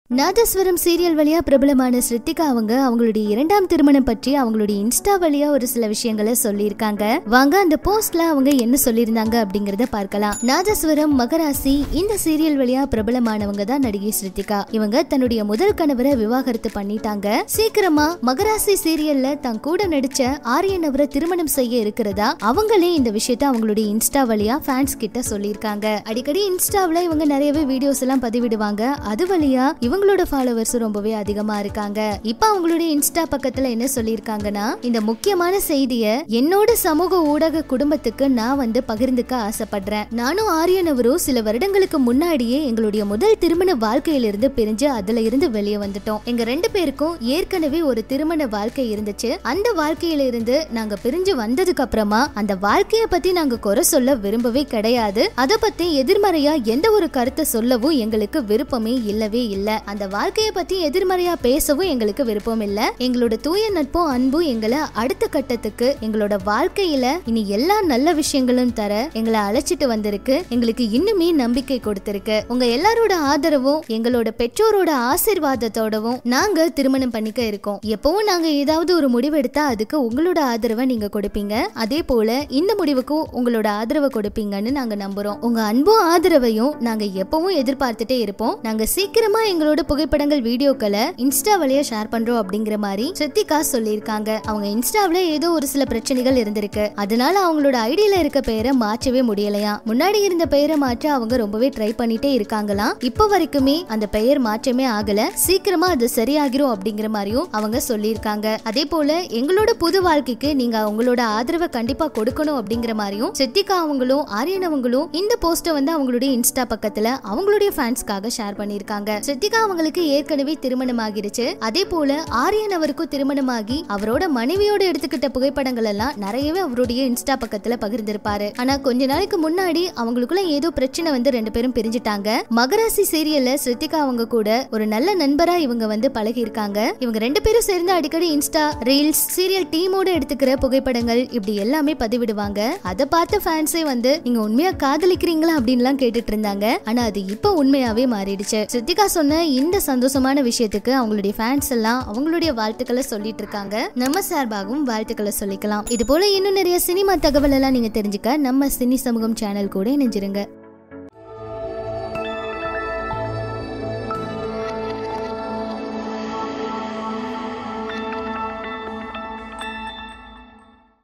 நாதஸ்வரம் serial வழியா பிரபலமான ஸ்ருத்திகா அவங்க அவங்களுடைய இரண்டாம் திருமணம் பற்றி அவங்களுடைய இன்ஸ்டா வழியா ஒரு சில விஷயங்களை சொல்லியிருக்காங்க வாங்க அந்த போஸ்ட்ல அவங்க என்ன சொல்லியிருந்தாங்க அப்படிங்கறத பார்க்கலாம் நாதஸ்வரம் மகராசி இந்த சீரியல் வழியா பிரபலமானவங்க தான் நடிகை ஸ்ருத்திகா இவங்க தன்னுடைய முதல் கணவரை விவாகரத்து பண்ணிட்டாங்க சீக்கிரமா மகராசி சீரியல்ல தன் கூட நடிச்ச ஆரியன் அவரை திருமணம் செய்ய இருக்கிறதா அவங்களே இந்த விஷயத்த அவங்களுடைய இன்ஸ்டா வழியா ஃபேன்ஸ் கிட்ட சொல்லியிருக்காங்க அடிக்கடி இன்ஸ்டாவில் இவங்க நிறையவே வீடியோஸ் எல்லாம் பதிவிடுவாங்க அது வழியா இவங்களோட ஃபாலோவர்ஸ் ரொம்பவே அதிகமா இருக்காங்க இப்ப அவங்களுடைய இன்ஸ்டா பக்கத்துல என்ன சொல்லியிருக்காங்கன்னா இந்த முக்கியமான செய்திய என்னோட சமூக ஊடக குடும்பத்துக்கு நான் வந்து பகிர்ந்துக்க ஆசைப்படுறேன் நானும் ஆரியன் அவரும் சில வருடங்களுக்கு முன்னாடியே எங்களுடைய முதல் திருமண வாழ்க்கையிலிருந்து பிரிஞ்சு அதுல இருந்து வெளியே வந்துட்டோம் எங்க ரெண்டு பேருக்கும் ஏற்கனவே ஒரு திருமண வாழ்க்கை இருந்துச்சு அந்த வாழ்க்கையில இருந்து நாங்க பிரிஞ்சு வந்ததுக்கு அப்புறமா அந்த வாழ்க்கைய பத்தி நாங்க குறை சொல்ல விரும்பவே கிடையாது அத பத்தி எதிர்மறையா எந்த ஒரு கருத்தை சொல்லவும் எங்களுக்கு விருப்பமே இல்லவே இல்ல அந்த வாழ்க்கைய பத்தி எதிர்மறையா பேசவும் எங்களுக்கு விருப்பம் இல்ல எங்களோட தூய நட்பும் அன்பும் எங்களை அடுத்த கட்டத்துக்கு எங்களோட வாழ்க்கையில இனி எல்லா நல்ல விஷயங்களும் தர எங்களை அழைச்சிட்டு வந்திருக்கு எங்களுக்கு இன்னுமே நம்பிக்கை கொடுத்திருக்கு உங்க எல்லாரோட ஆதரவும் எங்களோட பெற்றோரோட ஆசிர்வாதத்தோடவும் நாங்க திருமணம் பண்ணிக்க இருக்கோம் எப்பவும் நாங்க ஏதாவது ஒரு முடிவு எடுத்தா அதுக்கு உங்களோட ஆதரவை நீங்க கொடுப்பீங்க அதே போல இந்த முடிவுக்கும் உங்களோட ஆதரவை கொடுப்பீங்கன்னு நாங்க நம்புறோம் உங்க அன்பும் ஆதரவையும் நாங்க எப்பவும் எதிர்பார்த்துட்டே இருப்போம் நாங்க சீக்கிரமா எங்களோட புகைப்படங்கள் வீடியோக்களை இன்ஸ்டா வழியா ஷேர் பண்றோம் அப்படிங்கிற மாதிரி ஸ்ருத்திகா சொல்லியிருக்காங்க அவங்க இன்ஸ்டாவில் ஏதோ ஒரு சில பிரச்சனைகள் இருந்திருக்கு அதனால அவங்களோட ஐடியில இருக்க பெயரை மாற்றவே முடியலையா முன்னாடி இருந்த பெயரை மாற்ற அவங்க ரொம்பவே ட்ரை பண்ணிட்டே இருக்காங்களாம் இப்போ வரைக்குமே அந்த பெயர் மாற்றமே ஆகல சீக்கிரமா அது சரியாகிரும் அப்படிங்கிற மாதிரியும் அவங்க சொல்லியிருக்காங்க அதே போல எங்களோட புது வாழ்க்கைக்கு நீங்க அவங்களோட ஆதரவை கண்டிப்பா கொடுக்கணும் அப்படிங்கிற மாதிரியும் சித்திகா அவங்களும் ஆரியன் அவங்களும் இந்த போஸ்ட வந்து அவங்களுடைய இன்ஸ்டா பக்கத்துல அவங்களுடைய ஃபேன்ஸ்க்காக ஷேர் பண்ணியிருக்காங்க சித்திகா அவங்களுக்கு ஏற்கனவே திருமணம் ஆகிருச்சு அதே போல ஆரியன் அவருக்கும் திருமணமாகி அவரோட மனைவியோட எடுத்துக்கிட்ட புகைப்படங்கள் எல்லாம் நிறையவே அவருடைய இன்ஸ்டா பக்கத்துல பகிர்ந்திருப்பாரு ஆனா கொஞ்ச நாளைக்கு முன்னாடி அவங்களுக்குள்ள ஏதோ பிரச்சனை வந்து ரெண்டு பேரும் பிரிஞ்சுட்டாங்க மகராசி சீரியல்ல ஸ்ருத்திகா அவங்க கூட ஒரு நல்ல நண்பரா இவங்க வந்து பழகி இருக்காங்க இவங்க ரெண்டு பேரும் சேர்ந்து அடிக்கடி இன்ஸ்டா ரீல்ஸ் சீரியல் டீமோட எடுத்துக்கிற புகைப்படங்கள் இப்படி எல்லாமே பதிவிடுவாங்க அதை பார்த்த ஃபேன்ஸே வந்து நீங்க உண்மையா காதலிக்கிறீங்களா அப்படின்லாம் கேட்டுட்டு இருந்தாங்க ஆனா அது இப்போ உண்மையாவே மாறிடுச்சு ஸ்ருத்திகா சொன்ன இந்த சந்தோஷமான விஷயத்துக்கு அவங்களுடைய ஃபேன்ஸ் எல்லாம் அவங்களுடைய வாழ்த்துக்களை சொல்லிட்டு இருக்காங்க நம்ம சார்பாகவும் வாழ்த்துக்களை சொல்லிக்கலாம் இது போல இன்னும் நிறைய சினிமா தகவல் எல்லாம் நீங்க தெரிஞ்சுக்க நம்ம சினி சமூகம் சேனல் கூட இணைஞ்சிருங்க